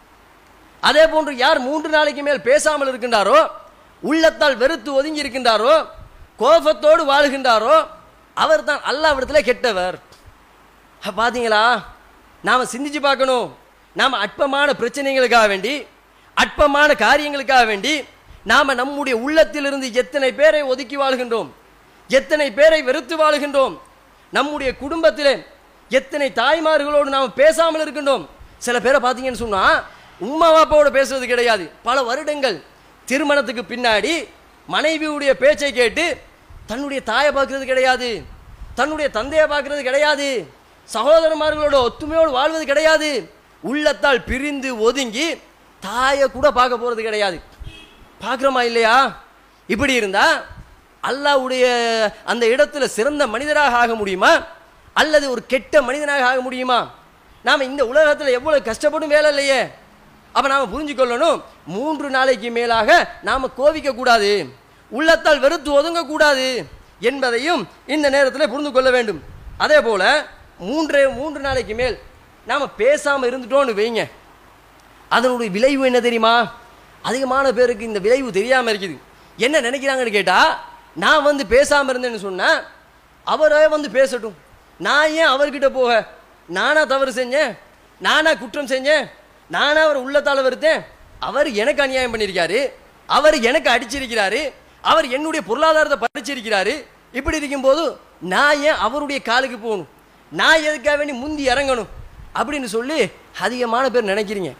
அதே போன்று யார் மூன்று நாளைக்கு மேல் பேசாமல் இருக்கின்றாரோ உள்ளத்தால் வெறுத்து ஒதுங்கி இருக்கின்றாரோ கோபத்தோடு வாழுகின்றாரோ அவர் தான் அல்லாவிடத்தில் கெட்டவர் அப்ப பாத்தீங்களா நாம சிந்திச்சு பார்க்கணும் நாம அற்பமான பிரச்சனைகளுக்காக வேண்டி அற்பமான காரியங்களுக்காக வேண்டி நாம நம்முடைய உள்ளத்திலிருந்து எத்தனை பேரை ஒதுக்கி வாழ்கின்றோம் எத்தனை பேரை வெறுத்து வாழுகின்றோம் நம்முடைய குடும்பத்திலே எத்தனை தாய்மார்களோடு நாம் பேசாமல் இருக்கின்றோம் சில பேரை பார்த்தீங்கன்னு சொன்னா உம்மா பாப்பாவோட பேசுறது கிடையாது பல வருடங்கள் திருமணத்துக்கு பின்னாடி மனைவியுடைய பேச்சை கேட்டு தன்னுடைய தாயை பார்க்கிறது கிடையாது தன்னுடைய தந்தையை பார்க்கிறது கிடையாது சகோதரமார்களோட ஒத்துமையோடு வாழ்வது கிடையாது உள்ளத்தால் பிரிந்து ஒதுங்கி தாயை கூட பார்க்க போறது கிடையாது பார்க்குறோமா இல்லையா இப்படி இருந்தா அல்லாஹ்வுடைய அந்த இடத்துல சிறந்த மனிதராக ஆக முடியுமா அல்லது ஒரு கெட்ட மனிதனாக ஆக முடியுமா நாம இந்த உலகத்தில் எவ்வளவு கஷ்டப்படும் வேலை இல்லையே அப்ப நாம புரிஞ்சுக்கொள்ளணும் மூன்று நாளைக்கு மேலாக நாம கோவிக்க கூடாது உள்ளத்தால் வெறுத்து ஒதுங்க கூடாது என்பதையும் இந்த நேரத்தில் புரிந்து கொள்ள வேண்டும் அதே போல மூன்றே மூன்று நாளைக்கு மேல் நாம பேசாம இருந்துட்டோம்னு வைங்க அதனுடைய விளைவு என்ன தெரியுமா அதிகமான பேருக்கு இந்த விளைவு தெரியாம இருக்குது என்ன நினைக்கிறாங்கன்னு கேட்டா நான் வந்து பேசாம இருந்தேன்னு சொன்னா அவரே வந்து பேசட்டும் நான் ஏன் அவர்கிட்ட போக நானா தவறு செஞ்சேன் நானா குற்றம் செஞ்சேன் நானா அவர் உள்ளத்தால வருத்தேன் அவர் எனக்கு அநியாயம் பண்ணியிருக்காரு அவர் எனக்கு அடிச்சிருக்கிறாரு அவர் என்னுடைய பொருளாதாரத்தை பறிச்சிருக்கிறாரு இப்படி இருக்கும்போது நான் ஏன் அவருடைய காலுக்கு போகணும் நான் எதுக்காக வேண்டி முந்தி இறங்கணும் அப்படின்னு சொல்லி அதிகமான பேர் நினைக்கிறீங்க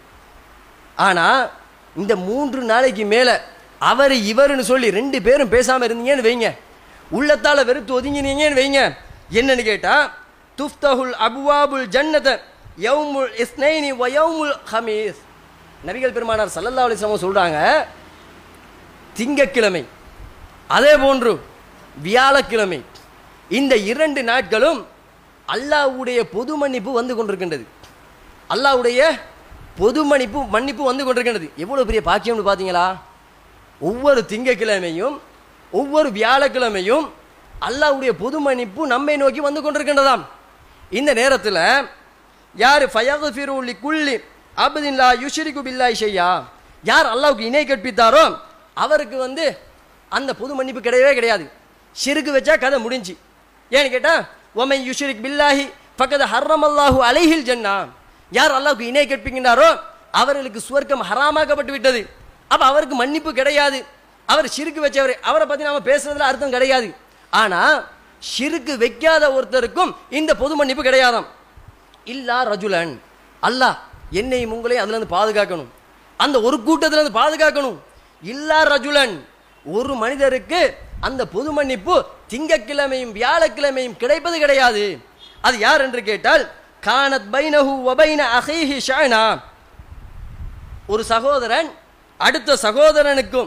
ஆனா இந்த மூன்று நாளைக்கு மேல அவர் இவருன்னு சொல்லி ரெண்டு பேரும் பேசாம இருந்தீங்கன்னு வைங்க உள்ளத்தால வெறுத்து ஒதுங்கினீங்கன்னு வைங்க என்னன்னு கேட்டா துஃப்தஹுல் அபுவாபுல் ஜன்னத யௌமுல் இஸ்னைனி வ யௌமுல் ஹமீஸ் நபிகள் பெருமானார் சல்லல்லாஹு அலைஹி வஸல்லம் சொல்றாங்க திங்கக்கிழமை அதே போன்று வியாழக்கிழமை இந்த இரண்டு நாட்களும் அல்லாஹ்வுடைய பொது மன்னிப்பு வந்து கொண்டிருக்கின்றது அல்லாஹ்வுடைய பொது மன்னிப்பு மன்னிப்பு வந்து கொண்டிருக்கின்றது எவ்வளவு பெரிய பாக்கியம்னு பார்த்தீங்களா ஒவ்வொரு திங்கக்கிழமையும் ஒவ்வொரு வியாழக்கிழமையும் அல்லாஹ்வுடைய பொது மன்னிப்பு நம்மை நோக்கி வந்து கொண்டிருக்கின்றதாம் இந்த நேரத்தில் யார் ஃபயகுஃபிரு குள்ளி அபதின் லா யுஷ்ரிகு பில்லாஹி ஷையா யார் அல்லாஹ்வுக்கு இணை கற்பித்தாரோ அவருக்கு வந்து அந்த பொது மன்னிப்பு கிடையவே கிடையாது ஷிருக்கு வச்சா கதை முடிஞ்சு ஏன்னு கேட்டா ஒமை யுஷ்ரிக் பில்லாஹி ஃபக்கத ஹர்ரம் அல்லாஹு அலைஹில் ஜன்னா யார் அல்லாஹ்வுக்கு இணை கற்பிக்கின்றாரோ அவர்களுக்கு சுவர்க்கம் ஹராமாக்கப்பட்டு விட்டது அப்ப அவருக்கு மன்னிப்பு கிடையாது அவர் ஷிருக்கு வச்சவர் அவரை பத்தி நாம பேசுறதுல அர்த்தம் கிடையாது ஆனா ஷிருக்கு வைக்காத ஒருத்தருக்கும் இந்த பொது மன்னிப்பு கிடையாதாம் இல்லா ரஜுலன் அல்லாஹ் என்னையும் உங்களையும் அதுல இருந்து பாதுகாக்கணும் அந்த ஒரு கூட்டத்துல இருந்து பாதுகாக்கணும் இல்லா ரஜுலன் ஒரு மனிதருக்கு அந்த பொது மன்னிப்பு திங்கக்கிழமையும் வியாழக்கிழமையும் கிடைப்பது கிடையாது அது யார் என்று கேட்டால் கானத் பைனஹு வபைன அஹீஹி ஷானா ஒரு சகோதரன் அடுத்த சகோதரனுக்கும்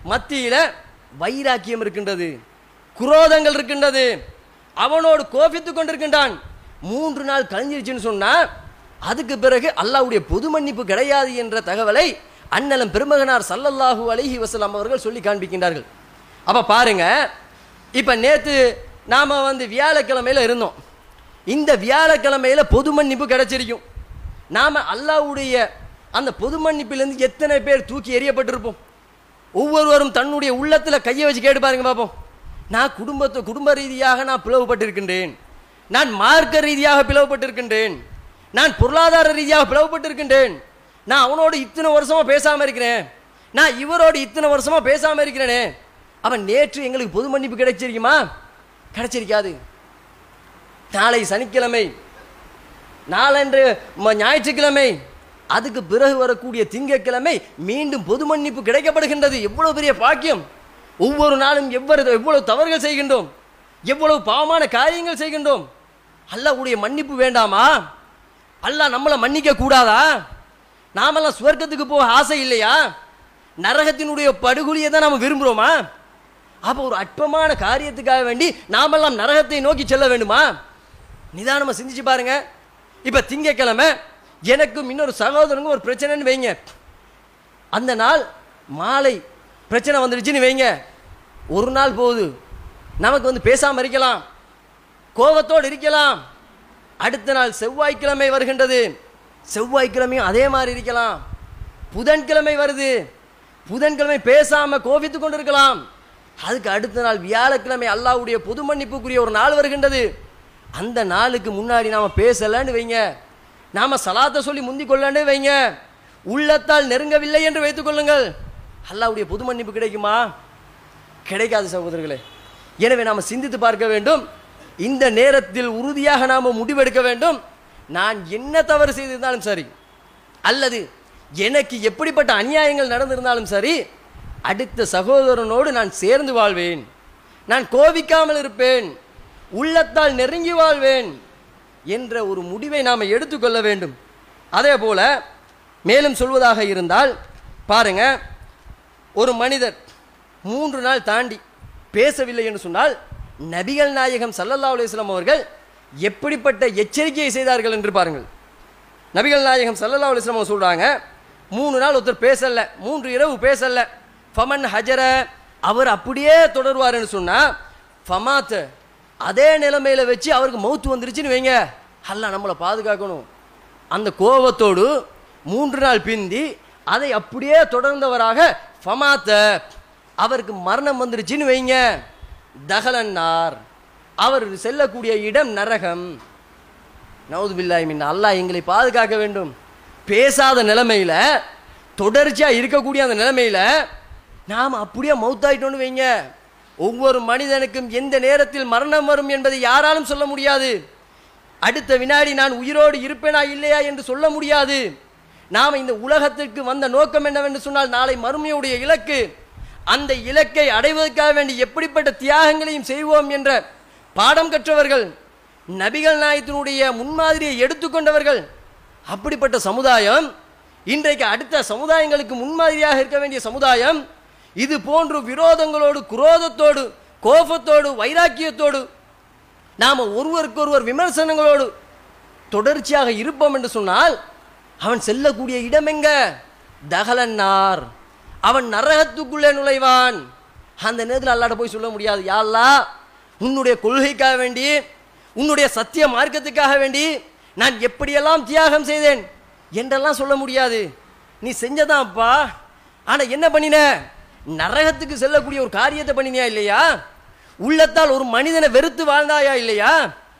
மத்தியில வைராக்கியம் இருக்கின்றது குரோதங்கள் இருக்கின்றது அவனோடு கோபித்துக் கொண்டிருக்கின்றான் மூன்று நாள் கழிஞ்சிருச்சுன்னு சொன்னா அதுக்கு பிறகு அல்லாஹ்வுடைய பொது மன்னிப்பு கிடையாது என்ற தகவலை அண்ணலம் பெருமகனார் சல்லல்லாஹு அலைஹி வஸல்லம் அவர்கள் சொல்லி காண்பிக்கின்றார்கள் அப்ப பாருங்க இப்ப நேத்து நாம வந்து வியாழக்கிழமையில இருந்தோம் இந்த வியாழக்கிழமையில பொது மன்னிப்பு கிடைச்சிருக்கும் நாம அல்லாஹ்வுடைய அந்த பொது மன்னிப்பிலிருந்து எத்தனை பேர் தூக்கி எறியப்பட்டிருப்போம் ஒவ்வொருவரும் தன்னுடைய உள்ளத்தில் கையை வச்சு கேட்டு பாருங்க பார்ப்போம் நான் குடும்பத்தை குடும்ப ரீதியாக நான் பிளவுபட்டிருக்கின்றேன் நான் மார்க்க ரீதியாக பிளவுபட்டிருக்கின்றேன் நான் பொருளாதார ரீதியாக பிளவுபட்டிருக்கின்றேன் நான் அவனோடு இத்தனை வருஷமா பேசாம இருக்கிறேன் நான் இவரோடு இத்தனை வருஷமா பேசாம இருக்கிறேனே அவன் நேற்று எங்களுக்கு பொது மன்னிப்பு கிடைச்சிருக்குமா கிடைச்சிருக்காது நாளை சனிக்கிழமை நாளன்று ம- ஞாயிற்றுக்கிழமை அதுக்கு பிறகு வரக்கூடிய திங்கட்கிழமை மீண்டும் பொது மன்னிப்பு கிடைக்கப்படுகின்றது எவ்வளவு பெரிய பாக்கியம் ஒவ்வொரு நாளும் எவ்வளவு எவ்வளவு தவறுகள் செய்கின்றோம் எவ்வளவு பாவமான காரியங்கள் செய்கின்றோம் அல்லாஹ்வுடைய மன்னிப்பு வேண்டாமா அல்லாஹ் நம்மளை மன்னிக்க கூடாதா நாமெல்லாம் சுவர்க்கத்துக்கு போக ஆசை இல்லையா நரகத்தினுடைய படுகொலியை தான் நாம விரும்புகிறோமா அப்போ ஒரு அற்பமான காரியத்துக்காக வேண்டி நாமெல்லாம் நரகத்தை நோக்கி செல்ல வேண்டுமா நிதானமா சிந்திச்சு பாருங்க இப்ப திங்கட்கிழமை எனக்கும் இன்னொரு சகோதரனுக்கும் ஒரு பிரச்சனைன்னு வைங்க அந்த நாள் மாலை பிரச்சனை வந்துடுச்சுன்னு வைங்க ஒரு நாள் போகுது நமக்கு வந்து பேசாம இருக்கலாம் கோபத்தோடு இருக்கலாம் அடுத்த நாள் செவ்வாய்க்கிழமை வருகின்றது செவ்வாய்க்கிழமையும் அதே மாதிரி இருக்கலாம் புதன்கிழமை வருது புதன்கிழமை பேசாம கோபித்துக் கொண்டிருக்கலாம் அதுக்கு அடுத்த நாள் வியாழக்கிழமை அல்லாஹ்வுடைய பொது மன்னிப்புக்குரிய ஒரு நாள் வருகின்றது அந்த நாளுக்கு முன்னாடி நாம பேசலன்னு வைங்க நாம சலாத்தை சொல்லி முந்திக் கொள்ளன்னு வைங்க உள்ளத்தால் நெருங்கவில்லை என்று வைத்துக் கொள்ளுங்கள் அல்லாஹ்வுடைய பொது மன்னிப்பு கிடைக்குமா கிடைக்காது சகோதரர்களே எனவே நாம் சிந்தித்து பார்க்க வேண்டும் இந்த நேரத்தில் உறுதியாக நாம் முடிவெடுக்க வேண்டும் நான் என்ன தவறு செய்திருந்தாலும் சரி அல்லது எனக்கு எப்படிப்பட்ட அநியாயங்கள் நடந்திருந்தாலும் சரி அடுத்த சகோதரனோடு நான் சேர்ந்து வாழ்வேன் நான் கோபிக்காமல் இருப்பேன் உள்ளத்தால் நெருங்கி வாழ்வேன் என்ற ஒரு முடிவை நாம் எடுத்துக்கொள்ள வேண்டும் அதே போல மேலும் சொல்வதாக இருந்தால் பாருங்க ஒரு மனிதர் மூன்று நாள் தாண்டி பேசவில்லை என்று சொன்னால் நபிகள் நாயகம் சல்லல்லா அலுவலாம் அவர்கள் எப்படிப்பட்ட எச்சரிக்கையை செய்தார்கள் என்று பாருங்கள் நபிகள் நாயகம் சல்லல்லா அலுவலாம் அவங்க சொல்றாங்க மூணு நாள் ஒருத்தர் பேசல மூன்று இரவு பேசல ஃபமன் ஹஜர அவர் அப்படியே தொடருவாருன்னு சொன்னா ஃபமாத் அதே நிலைமையில வச்சு அவருக்கு மௌத்து வந்துருச்சுன்னு வைங்க அல்லாஹ் நம்மளை பாதுகாக்கணும் அந்த கோபத்தோடு மூன்று நாள் பிந்தி அதை அப்படியே தொடர்ந்தவராக ஃபமாத்த அவருக்கு மரணம் வந்துருச்சுன்னு வைங்க தகலன்னார் அவர் செல்லக்கூடிய இடம் நரகம் நவுது பில்லாய் மின் அல்லாஹ் எங்களை பாதுகாக்க வேண்டும் பேசாத நிலைமையில தொடர்ச்சியா இருக்கக்கூடிய அந்த நிலைமையில நாம் அப்படியே மௌத்தாயிட்டோன்னு வைங்க ஒவ்வொரு மனிதனுக்கும் எந்த நேரத்தில் மரணம் வரும் என்பதை யாராலும் சொல்ல முடியாது அடுத்த வினாடி நான் உயிரோடு இருப்பேனா இல்லையா என்று சொல்ல முடியாது நாம் இந்த உலகத்திற்கு வந்த நோக்கம் என்னவென்று சொன்னால் நாளை மறுமையுடைய இலக்கு அந்த இலக்கை அடைவதற்காக வேண்டி எப்படிப்பட்ட தியாகங்களையும் செய்வோம் என்ற பாடம் கற்றவர்கள் நபிகள் நாயத்தினுடைய முன்மாதிரியை எடுத்துக்கொண்டவர்கள் அப்படிப்பட்ட சமுதாயம் இன்றைக்கு அடுத்த சமுதாயங்களுக்கு முன்மாதிரியாக இருக்க வேண்டிய சமுதாயம் இது போன்று விரோதங்களோடு குரோதத்தோடு கோபத்தோடு வைராக்கியத்தோடு நாம் ஒருவருக்கொருவர் விமர்சனங்களோடு தொடர்ச்சியாக இருப்போம் என்று சொன்னால் அவன் செல்லக்கூடிய இடம் எங்க தகலன்னார் அவன் நரகத்துக்குள்ளே நுழைவான் அந்த நேரத்தில் அல்லாட்ட போய் சொல்ல முடியாது யா அல்லாஹ் உன்னுடைய கொள்கைக்காக வேண்டி உன்னுடைய சத்திய மார்க்கத்துக்காக வேண்டி நான் எப்படியெல்லாம் தியாகம் செய்தேன் என்றெல்லாம் சொல்ல முடியாது நீ செஞ்சதான்ப்பா ஆனா என்ன பண்ணின நரகத்துக்கு செல்லக்கூடிய ஒரு காரியத்தை பண்ணினியா இல்லையா உள்ளத்தால் ஒரு மனிதனை வெறுத்து வாழ்ந்தாயா இல்லையா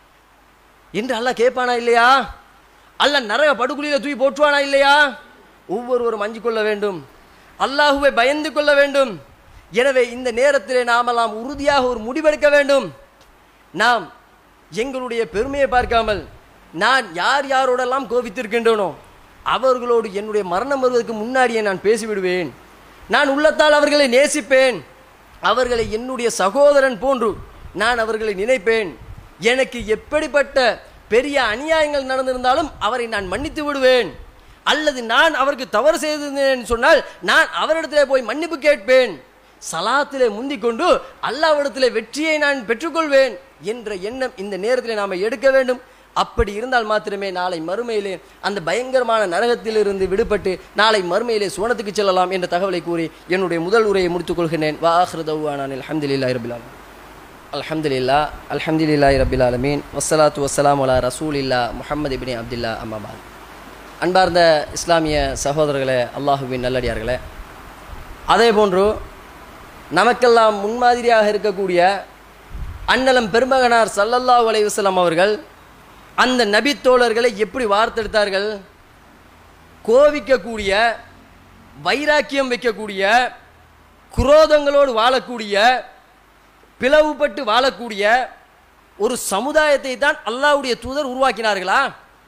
என்று அல்லாஹ் கேட்பானா இல்லையா அல்லாஹ் நரக படுகொலியில தூக்கி போற்றுவானா இல்லையா ஒவ்வொருவரும் அஞ்சு கொள்ள வேண்டும் அல்லாஹுவை பயந்து கொள்ள வேண்டும் எனவே இந்த நேரத்திலே நாமெல்லாம் உறுதியாக ஒரு முடிவெடுக்க வேண்டும் நாம் எங்களுடைய பெருமையை பார்க்காமல் நான் யார் யாரோடெல்லாம் கோபித்திருக்கின்றனோ அவர்களோடு என்னுடைய மரணம் வருவதற்கு முன்னாடியே நான் பேசிவிடுவேன் நான் உள்ளத்தால் அவர்களை நேசிப்பேன் அவர்களை என்னுடைய சகோதரன் போன்று நான் அவர்களை நினைப்பேன் எனக்கு எப்படிப்பட்ட பெரிய அநியாயங்கள் நடந்திருந்தாலும் அவரை நான் மன்னித்து விடுவேன் அல்லது நான் அவருக்கு தவறு செய்திருந்தேன் சொன்னால் நான் அவரிடத்தில் போய் மன்னிப்பு கேட்பேன் சலாத்திலே முந்திக் கொண்டு அல்லாவிடத்திலே வெற்றியை நான் பெற்றுக்கொள்வேன் என்ற எண்ணம் இந்த நேரத்தில் நாம் எடுக்க வேண்டும் அப்படி இருந்தால் மாத்திரமே நாளை மறுமையிலே அந்த பயங்கரமான நரகத்திலிருந்து விடுபட்டு நாளை மறுமையிலே சுவனத்துக்கு செல்லலாம் என்ற தகவலை கூறி என்னுடைய முதல் உரையை முடித்துக் கொள்கிறேன் வாஹ்ரதவானான் அலமதுல்லா ரபிலான் அல்ஹம்துலில்லா அல்ஹம்துலில்லாஹி ரபில் ஆலமீன் வஸ்ஸலாத்து வஸ்ஸலாம் அலா ரசூலில்லா முஹம்மது இப்னி அப்துல்லா அம்மாபாத் அன்பார்ந்த இஸ்லாமிய சகோதரர்களே அல்லாஹுவின் நல்லடியார்களே அதே போன்று நமக்கெல்லாம் முன்மாதிரியாக இருக்கக்கூடிய அன்னலம் பெருமகனார் சல்லல்லாஹு அலைஹி வஸல்லம் அவர்கள் அந்த நபி தோழர்களை எப்படி வார்த்தெடுத்தார்கள் கோவிக்கக்கூடிய வைராக்கியம் வைக்கக்கூடிய குரோதங்களோடு வாழக்கூடிய பிளவுபட்டு வாழக்கூடிய ஒரு சமுதாயத்தை தான் அல்லாஹ்வுடைய தூதர் உருவாக்கினார்களா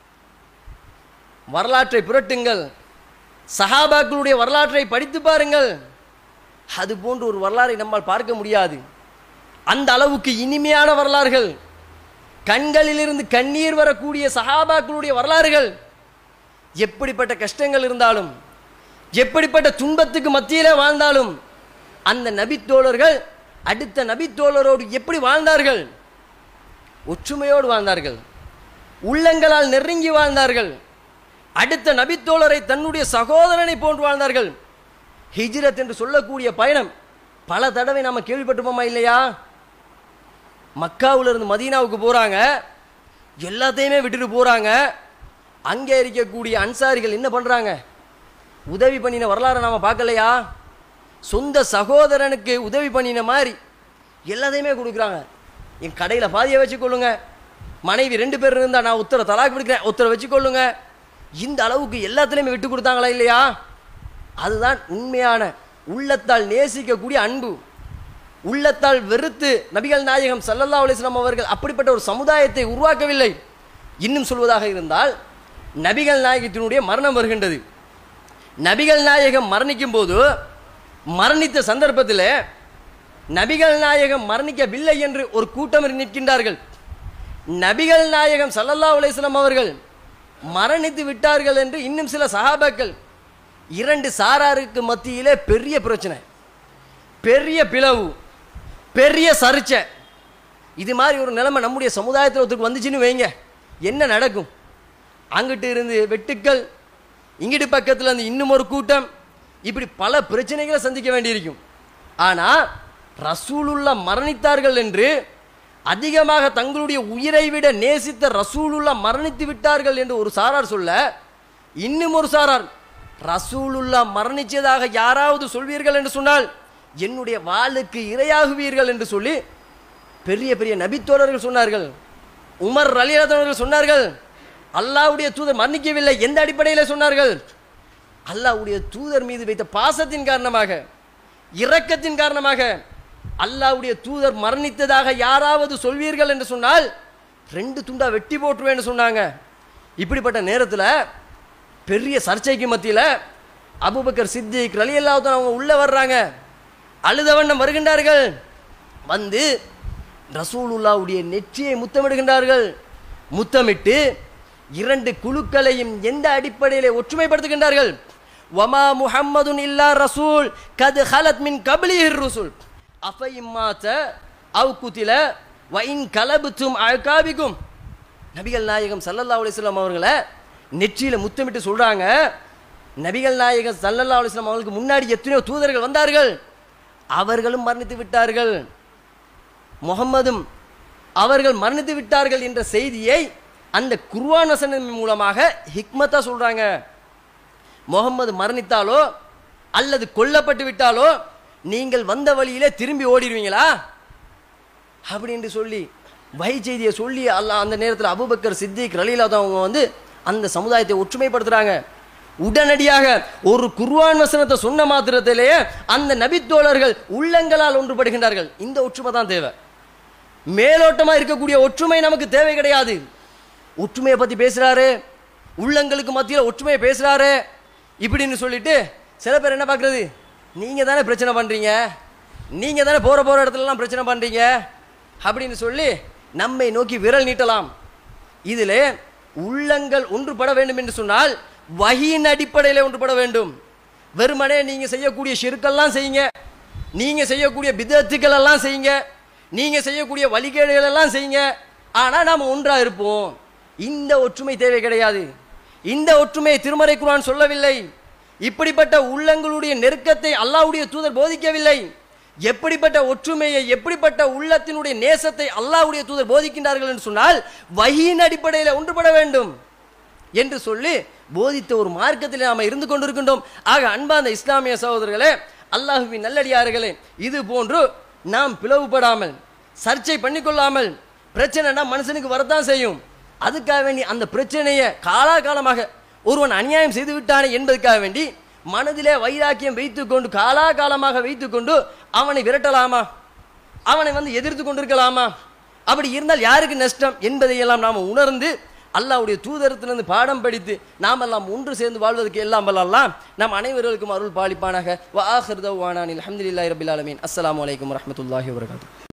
வரலாற்றை புரட்டுங்கள் சஹாபாக்களுடைய வரலாற்றை படித்து பாருங்கள் அது போன்ற ஒரு வரலாறை நம்மால் பார்க்க முடியாது அந்த அளவுக்கு இனிமையான வரலாறுகள் கண்களிலிருந்து கண்ணீர் வரக்கூடிய சஹாபாக்களுடைய வரலாறுகள் எப்படிப்பட்ட கஷ்டங்கள் இருந்தாலும் எப்படிப்பட்ட துன்பத்துக்கு மத்தியிலே வாழ்ந்தாலும் அந்த நபித்தோழர்கள் அடுத்த நபித்தோழரோடு எப்படி வாழ்ந்தார்கள் ஒற்றுமையோடு வாழ்ந்தார்கள் உள்ளங்களால் நெருங்கி வாழ்ந்தார்கள் அடுத்த நபித்தோழரை தன்னுடைய சகோதரனை போன்று வாழ்ந்தார்கள் ஹிஜ்ரத் என்று சொல்லக்கூடிய பயணம் பல தடவை நாம கேள்விப்பட்டிருப்போமா இல்லையா மக்காவுல இருந்து மதீனாவுக்கு போறாங்க எல்லாத்தையுமே விட்டுட்டு போறாங்க அங்கே இருக்கக்கூடிய அன்சாரிகள் என்ன பண்றாங்க உதவி பண்ணின வரலாறை நாம பார்க்கலையா சொந்த சகோதரனுக்கு உதவி பண்ணின மாதிரி எல்லாத்தையுமே கொடுக்குறாங்க என் கடையில் பாதியை வச்சுக்கொள்ளுங்க மனைவி ரெண்டு பேர் இருந்தால் நான் உத்தர தலாக் பிடிக்கிறேன் உத்தர வச்சுக்கொள்ளுங்க இந்த அளவுக்கு எல்லாத்துலேயுமே விட்டு கொடுத்தாங்களா இல்லையா அதுதான் உண்மையான உள்ளத்தால் நேசிக்கக்கூடிய அன்பு உள்ளத்தால் வெறுத்து நபிகள் நாயகம் சல்லல்லா அலிஸ்லாம் அவர்கள் அப்படிப்பட்ட ஒரு சமுதாயத்தை உருவாக்கவில்லை இன்னும் சொல்வதாக இருந்தால் நபிகள் நாயகத்தினுடைய மரணம் வருகின்றது நபிகள் நாயகம் மரணிக்கும் போது மரணித்த சந்தர்ப்பத்தில் நபிகள் நாயகம் மரணிக்கவில்லை என்று ஒரு கூட்டம் நிற்கின்றார்கள் நபிகள் நாயகம் சல்லல்லா அலிஸ்லாம் அவர்கள் மரணித்து விட்டார்கள் என்று இன்னும் சில சஹாபாக்கள் இரண்டு சாராருக்கு மத்தியிலே பெரிய பிரச்சனை பெரிய பிளவு பெரிய சர்ச்சை இது மாதிரி ஒரு நிலைமை நம்முடைய சமுதாயத்தில் ஒருத்தருக்கு வந்துச்சுன்னு வைங்க என்ன நடக்கும் அங்கிட்டு இருந்து வெட்டுக்கள் இங்கிட்டு பக்கத்தில் இருந்து இன்னும் ஒரு கூட்டம் இப்படி பல பிரச்சனைகளை சந்திக்க வேண்டியிருக்கும் ஆனால் ரசூலுல்லா மரணித்தார்கள் என்று அதிகமாக தங்களுடைய உயிரை விட நேசித்த ரசூலுல்லா மரணித்து விட்டார்கள் என்று ஒரு சாரார் சொல்ல இன்னும் ஒரு சாரார் ரசூலுல்லா மரணிச்சதாக யாராவது சொல்வீர்கள் என்று சொன்னால் என்னுடைய வாளுக்கு இரையாகுவீர்கள் என்று சொல்லி பெரிய பெரிய நபித்தோழர்கள் சொன்னார்கள் உமர் ரலியத்தவர்கள் சொன்னார்கள் அல்லாவுடைய தூதர் மரணிக்கவில்லை எந்த அடிப்படையில் சொன்னார்கள் அல்லாவுடைய தூதர் மீது வைத்த பாசத்தின் காரணமாக இரக்கத்தின் காரணமாக அல்லாவுடைய தூதர் மரணித்ததாக யாராவது சொல்வீர்கள் என்று சொன்னால் ரெண்டு துண்டா வெட்டி போட்டுருவேன்னு சொன்னாங்க இப்படிப்பட்ட நேரத்தில் பெரிய சர்ச்சைக்கு மத்தியில் அபுபக்கர் சித்திக் ரலி அல்லாவுதான் அவங்க உள்ளே வர்றாங்க அழுதவண்ணம் வருகின்றார்கள் வந்து ரசூலுல்லாவுடைய நெற்றியை முத்தமிடுகின்றார்கள் முத்தமிட்டு இரண்டு குழுக்களையும் எந்த அடிப்படையில் ஒற்றுமைப்படுத்துகின்றார்கள் வமா முஹம்மதுன் இல்லா ரசூல் கது ஹலத் மின் கபிலிஹிர் ரசூல் அஃபைம்மாத்த அவ் குத்தில வைன் கலபுத்தும் அழகாபிக்கும் நபிகள் நாயகம் சல்லல்லா அலிஸ்லாம் அவர்களை நெற்றியில் முத்தமிட்டு சொல்கிறாங்க நபிகள் நாயகம் சல்லல்லா அலிஸ்லாம் அவர்களுக்கு முன்னாடி எத்தனையோ தூதர்கள் வந்தார்கள் அவர்களும் மரணித்து விட்டார்கள் முகம்மதும் அவர்கள் மரணித்து விட்டார்கள் என்ற செய்தியை அந்த குர்வான் வசனம் மூலமாக ஹிக்மத்தா சொல்றாங்க முகம்மது மரணித்தாலோ அல்லது கொல்லப்பட்டு விட்டாலோ நீங்கள் வந்த வழியிலே திரும்பி ஓடிடுவீங்களா அப்படின்னு சொல்லி வகை செய்தியை சொல்லி அல்ல அந்த நேரத்தில் அபுபக்கர் சித்திக் ரலீலாத அவங்க வந்து அந்த சமுதாயத்தை ஒற்றுமைப்படுத்துறாங்க உடனடியாக ஒரு குர்வான் வசனத்தை சொன்ன மாத்திரத்திலேயே அந்த நபித்தோழர்கள் உள்ளங்களால் ஒன்றுபடுகின்றார்கள் இந்த ஒற்றுமை தான் தேவை மேலோட்டமா இருக்கக்கூடிய ஒற்றுமை நமக்கு தேவை கிடையாது ஒற்றுமையை பத்தி பேசுறாரு உள்ளங்களுக்கு மத்தியில் ஒற்றுமையை பேசுறாரு இப்படின்னு சொல்லிட்டு சில பேர் என்ன பார்க்கறது நீங்க தானே பிரச்சனை பண்றீங்க நீங்க தானே போற போற இடத்துலலாம் பிரச்சனை பண்றீங்க அப்படின்னு சொல்லி நம்மை நோக்கி விரல் நீட்டலாம் இதிலே உள்ளங்கள் ஒன்றுபட வேண்டும் என்று சொன்னால் வகியின் அடிப்படையில் ஒன்றுபட வேண்டும் வெறுமனே நீங்க செய்யக்கூடிய ஷிருக்கெல்லாம் செய்யுங்க நீங்க செய்யக்கூடிய பிதத்துக்கள் எல்லாம் செய்யுங்க நீங்க செய்யக்கூடிய வழிகேடுகள் எல்லாம் செய்யுங்க ஆனா நாம ஒன்றா இருப்போம் இந்த ஒற்றுமை தேவை கிடையாது இந்த ஒற்றுமையை திருமறை குர்ஆன் சொல்லவில்லை இப்படிப்பட்ட உள்ளங்களுடைய நெருக்கத்தை அல்லாஹ்வுடைய தூதர் போதிக்கவில்லை எப்படிப்பட்ட ஒற்றுமையை எப்படிப்பட்ட உள்ளத்தினுடைய நேசத்தை அல்லாஹ்வுடைய தூதர் போதிக்கின்றார்கள் என்று சொன்னால் வஹீன் அடிப்படையில் ஒன்றுபட வேண்டும் என்று சொல்லி போதித்த ஒரு மார்க்கத்தில் நாம் இருந்து கொண்டிருக்கின்றோம் ஆக அன்பார்ந்த இஸ்லாமிய சகோதரர்களே அல்லாஹுவின் நல்லடியார்களே இது போன்று நாம் பிளவுபடாமல் சர்ச்சை பண்ணிக்கொள்ளாமல் பிரச்சனைனா மனுஷனுக்கு வரத்தான் செய்யும் அதுக்காக வேண்டி அந்த பிரச்சனையை காலாகாலமாக ஒருவன் அநியாயம் செய்து விட்டானே என்பதற்காக வேண்டி மனதிலே வைராக்கியம் வைத்துக்கொண்டு காலாகாலமாக வைத்துக்கொண்டு அவனை விரட்டலாமா அவனை வந்து எதிர்த்து கொண்டிருக்கலாமா அப்படி இருந்தால் யாருக்கு நஷ்டம் என்பதையெல்லாம் நாம் உணர்ந்து அல்லாஹ்வுடைய தூதரத்திலிருந்து பாடம் படித்து நாம் எல்லாம் ஒன்று சேர்ந்து வாழ்வதற்கு எல்லாம் வல்லலாம் நம் அனைவர்களுக்கும் அருள் பாலிப்பானாக வா ஆஹிர் தவ்வானானில் அல்ஹம்துலில்லாஹி ரபில் ஆலமீன் அஸ்ஸலாமு அலைக்கும் வரஹ்மத்துல்லாஹி வபரகாத்துஹு